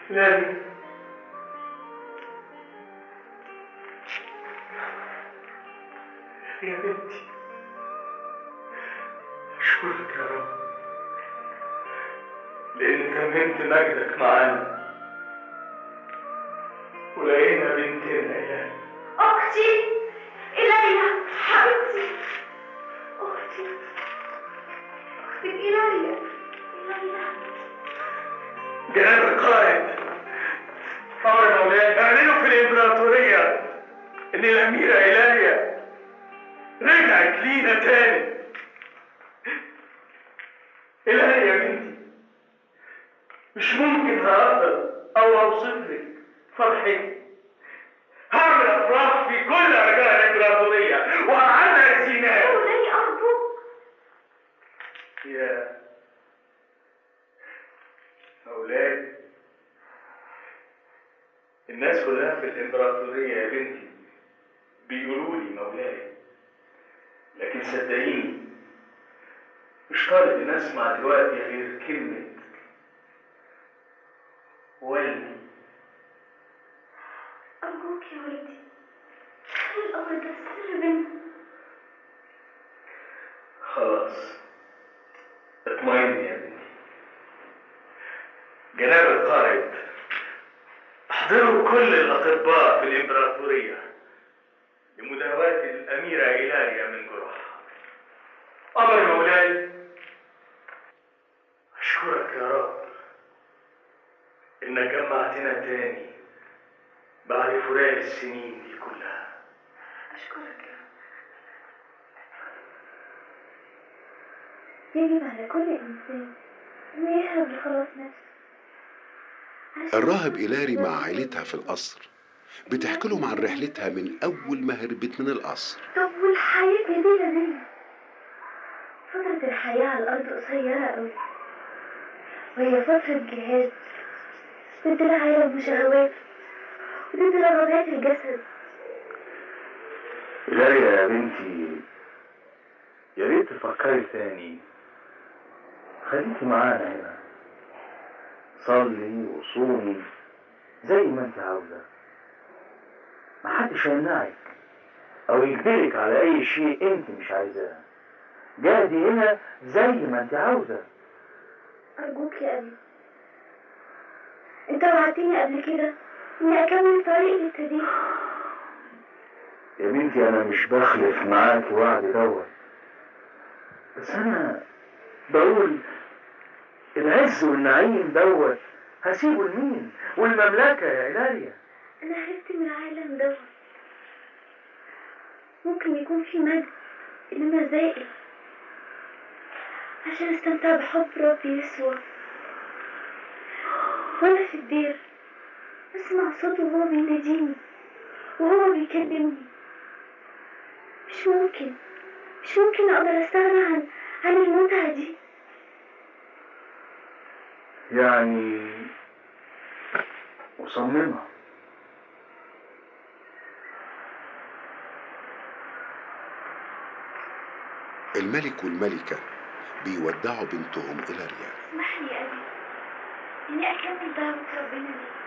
لاني يا بنتي أشكرك يا رب لأن تممت مجدك معانا ولقينا بنتنا إلهي أختي إليا حبيبتي أختي أختك إليا إليا جناب القائد أمر مولاي اعلنوا في الإمبراطورية إن الأميرة إيليا رجعت لينا تاني إيليا يا بنتي مش ممكن هقدر أو أوصف لك فرحتي هعمل أفراح في كل أرجاء الإمبراطورية وهعمل زينات مولاي أرجوك يا مولاي الناس كلها في الإمبراطورية يا بنتي بيقولوا لي مولاي لكن صدقيني مش طالب إن أسمع دلوقتي غير كلمة والدي أرجوك يا ولدي خلي الأمر ده سر بينا خلاص اطمئني يا بنتي جناب القائد احضروا كل الأطباء في الإمبراطورية لمداواة الأميرة إيلاريا من جروحها أمر مولاي أشكرك يا رب إنك جمعتنا تاني بعد فراق السنين دي كلها أشكرك يا رب يجب على كل إنسان إنه يهرب لخلاص نفسه عشان الراهب إيلاري مع عائلتها في القصر بتحكي لهم عن رحلتها من أول ما هربت من القصر طب والحياة جميلة دي فترة الحياة على الأرض قصيرة أوي وهي فترة جهاز ضد العالم وشهوات وضد رغبات الجسد إيلاريا يا بنتي يا ريت تفكري تاني خليكي معانا هنا صلي وصومي زي ما انت عاوزة محدش يمنعك او يجبرك على اي شيء انت مش عايزاه جاهدي هنا زي ما انت عاوزة أرجوك يا أبي أنت وعدتني قبل كده إني أكمل الطريق اللي ابتديته يا بنتي انا مش بخلف معاك وعد دوت بس انا بقول العز والنعيم دوت هسيبه لمين والمملكة يا إيلاريا أنا هربت من العالم دوت ممكن يكون في مجد إنما زائل عشان استمتع بحب ربي يسوع وأنا في الدير أسمع صوته وهو بيناديني وهو بيكلمني مش ممكن مش ممكن أقدر أستغنى عن عن المتعة دي يعني مصممة الملك والملكة بيودعوا بنتهم إيلاريا اسمح لي يا أبي إني أكمل دعوة ربنا لي